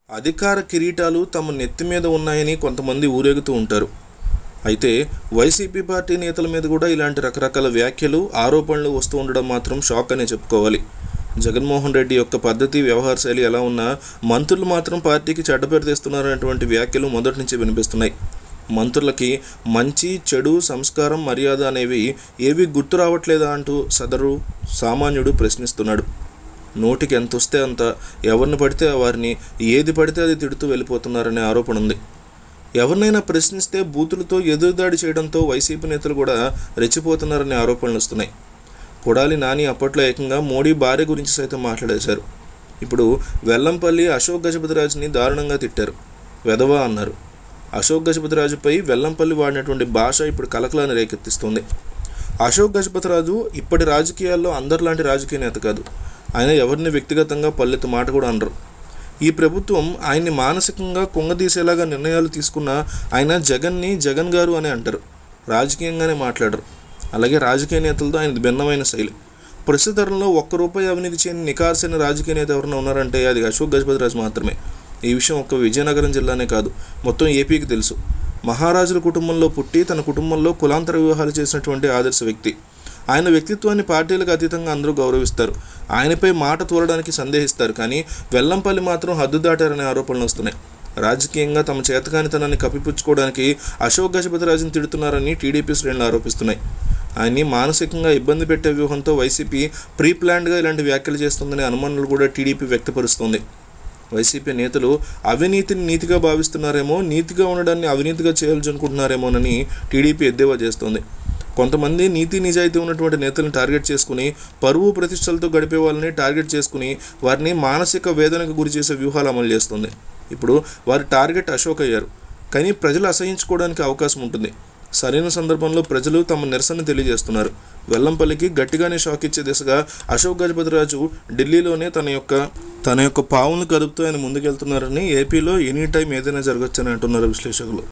అధికార కిరీటాలు తమ నెత్తి మీద ఉన్నాయని కొంతమంది ఊరేగుతూ ఉంటారు అయితే వైసీపీ పార్టీ నేతల మీద కూడా ఇలాంటి రకరకాల వ్యాఖ్యలు ఆరోపణలు వస్తూ ఉండడం మాత్రం షాక్ అనే చెప్పుకోవాలి జగన్మోహన్ రెడ్డి యొక్క పద్ధతి వ్యవహార శైలి ఎలా ఉన్నా మంత్రులు మాత్రం పార్టీకి చెడ్డ పేరు తెస్తున్నారనేటువంటి వ్యాఖ్యలు మొదటి నుంచి వినిపిస్తున్నాయి మంత్రులకి మంచి చెడు సంస్కారం మర్యాద అనేవి ఏవి గుర్తు రావట్లేదా అంటూ సదరు సామాన్యుడు ప్రశ్నిస్తున్నాడు నోటికి ఎంత వస్తే అంత ఎవరిని పడితే వారిని ఏది పడితే అది తిడుతూ వెళ్ళిపోతున్నారనే ఆరోపణ ఉంది ఎవరినైనా ప్రశ్నిస్తే బూతులతో ఎదురుదాడి చేయడంతో వైసీపీ నేతలు కూడా రెచ్చిపోతున్నారనే ఆరోపణలు వస్తున్నాయి కొడాలి నాని అప్పట్లో ఏకంగా మోడీ భార్య గురించి సైతం మాట్లాడేశారు ఇప్పుడు వెల్లంపల్లి అశోక్ గజపతిరాజుని దారుణంగా తిట్టారు వెధవా అన్నారు అశోక్ గజపతిరాజుపై వెల్లంపల్లి వాడినటువంటి భాష ఇప్పుడు కలకలాన్ని రేకెత్తిస్తుంది అశోక్ గజపతిరాజు ఇప్పటి రాజకీయాల్లో అందరిలాంటి రాజకీయ నేత కాదు ఆయన ఎవరిని వ్యక్తిగతంగా పల్లెత్తు మాట కూడా అనరు ఈ ప్రభుత్వం ఆయన్ని మానసికంగా కుంగదీసేలాగా నిర్ణయాలు తీసుకున్న ఆయన జగన్ని జగన్ గారు అని అంటారు రాజకీయంగానే మాట్లాడరు అలాగే రాజకీయ నేతలతో ఆయన భిన్నమైన శైలి ప్రస్తుత తరంలో ఒక్క రూపాయి అవినీతి చేయని నికార్సైన రాజకీయ నేత ఎవరైనా ఉన్నారంటే అది అశోక్ గజపతిరాజు మాత్రమే ఈ విషయం ఒక్క విజయనగరం జిల్లానే కాదు మొత్తం ఏపీకి తెలుసు మహారాజుల కుటుంబంలో పుట్టి తన కుటుంబంలో కులాంతర వివాహాలు చేసినటువంటి ఆదర్శ వ్యక్తి ఆయన వ్యక్తిత్వాన్ని పార్టీలకు అతీతంగా అందరూ గౌరవిస్తారు ఆయనపై మాట తోలడానికి సందేహిస్తారు కానీ వెల్లంపల్లి మాత్రం హద్దు దాటారనే ఆరోపణలు వస్తున్నాయి రాజకీయంగా తమ చేతకానితనాన్ని కప్పిపుచ్చుకోవడానికి అశోక్ గజపతిరాజును తిడుతున్నారని టీడీపీ శ్రేణులు ఆరోపిస్తున్నాయి ఆయన్ని మానసికంగా ఇబ్బంది పెట్టే వ్యూహంతో వైసీపీ ప్రీ ప్లాన్డ్గా ఇలాంటి వ్యాఖ్యలు చేస్తుందనే అనుమానాలు కూడా టీడీపీ వ్యక్తపరుస్తోంది వైసీపీ నేతలు అవినీతిని నీతిగా భావిస్తున్నారేమో నీతిగా ఉండడాన్ని అవినీతిగా చేయాలనుకుంటున్నారేమోనని టీడీపీ ఎద్దేవా చేస్తోంది కొంతమంది నీతి నిజాయితీ ఉన్నటువంటి నేతలను టార్గెట్ చేసుకుని పరువు ప్రతిష్టలతో గడిపే వాళ్ళని టార్గెట్ చేసుకుని వారిని మానసిక వేదనకు గురి చేసే వ్యూహాలు అమలు చేస్తుంది ఇప్పుడు వారి టార్గెట్ అశోక్ అయ్యారు కానీ ప్రజలు అసహించుకోవడానికి అవకాశం ఉంటుంది సరైన సందర్భంలో ప్రజలు తమ నిరసన తెలియజేస్తున్నారు వెల్లంపల్లికి గట్టిగానే షాక్ ఇచ్చే దిశగా అశోక్ గజపతిరాజు ఢిల్లీలోనే తన యొక్క తన యొక్క పావును కదుపుతూ ఆయన ముందుకెళ్తున్నారని ఏపీలో ఎనీ టైం ఏదైనా జరగచ్చని అంటున్నారు విశ్లేషకులు